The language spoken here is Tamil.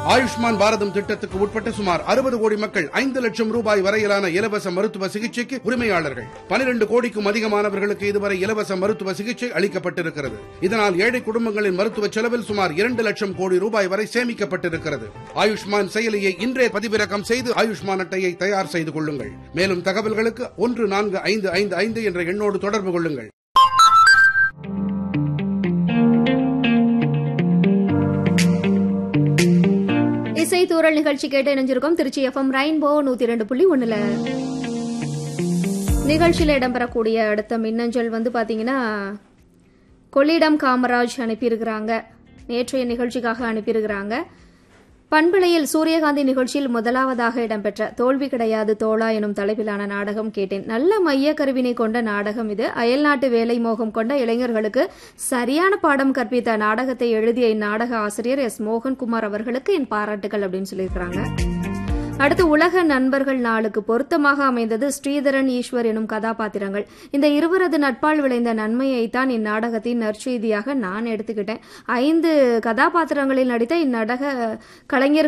ஆயுஷ்மான் பாரதம் திட்டத்துக்கு உட்பட்ட சுமார் அறுபது கோடி மக்கள் ஐந்து லட்சம் ரூபாய் வரையிலான இலவச மருத்துவ சிகிச்சைக்கு உரிமையாளர்கள் பனிரெண்டு கோடிக்கும் அதிகமானவர்களுக்கு இதுவரை இலவச மருத்துவ சிகிச்சை அளிக்கப்பட்டிருக்கிறது இதனால் ஏழை குடும்பங்களின் மருத்துவ செலவில் சுமார் இரண்டு லட்சம் கோடி ரூபாய் வரை சேமிக்கப்பட்டிருக்கிறது ஆயுஷ்மான் செயலியை இன்றே பதிவிறக்கம் செய்து ஆயுஷ்மான் அட்டையை தயார் செய்து கொள்ளுங்கள் மேலும் தகவல்களுக்கு ஒன்று நான்கு ஐந்து ஐந்து ஐந்து என்ற எண்ணோடு தொடர்பு கொள்ளுங்கள் இசை தூரல் நிகழ்ச்சி கேட்டு இணைஞ்சிருக்கோம் திருச்சி எஃப்எம் ரெயின்போ நூத்தி ரெண்டு புள்ளி ஒண்ணுல நிகழ்ச்சியில் இடம்பெறக்கூடிய அடுத்த மின்னஞ்சல் வந்து பாத்தீங்கன்னா கொள்ளிடம் காமராஜ் அனுப்பியிருக்கிறாங்க நேற்றைய நிகழ்ச்சிக்காக அனுப்பியிருக்கிறாங்க பண்பிளையில் சூரியகாந்தி நிகழ்ச்சியில் முதலாவதாக இடம்பெற்ற தோல்வி கிடையாது தோழா எனும் தலைப்பிலான நாடகம் கேட்டேன் நல்ல மைய கருவினை கொண்ட நாடகம் இது அயல்நாட்டு வேலை மோகம் கொண்ட இளைஞர்களுக்கு சரியான பாடம் கற்பித்த நாடகத்தை எழுதிய இந்நாடக ஆசிரியர் எஸ் மோகன்குமார் அவர்களுக்கு என் பாராட்டுகள் அப்படின்னு சொல்லியிருக்கிறாங்க அடுத்து உலக நண்பர்கள் நாளுக்கு பொருத்தமாக அமைந்தது ஸ்ரீதரன் ஈஸ்வர் எனும் கதாபாத்திரங்கள் இந்த இருவரது நட்பால் விளைந்த நன்மையைத்தான் இந்நாடகத்தின் நற்செய்தியாக நான் எடுத்துக்கிட்டேன் ஐந்து கதாபாத்திரங்களில் நடித்த இந்நாடக கலைஞர்கள்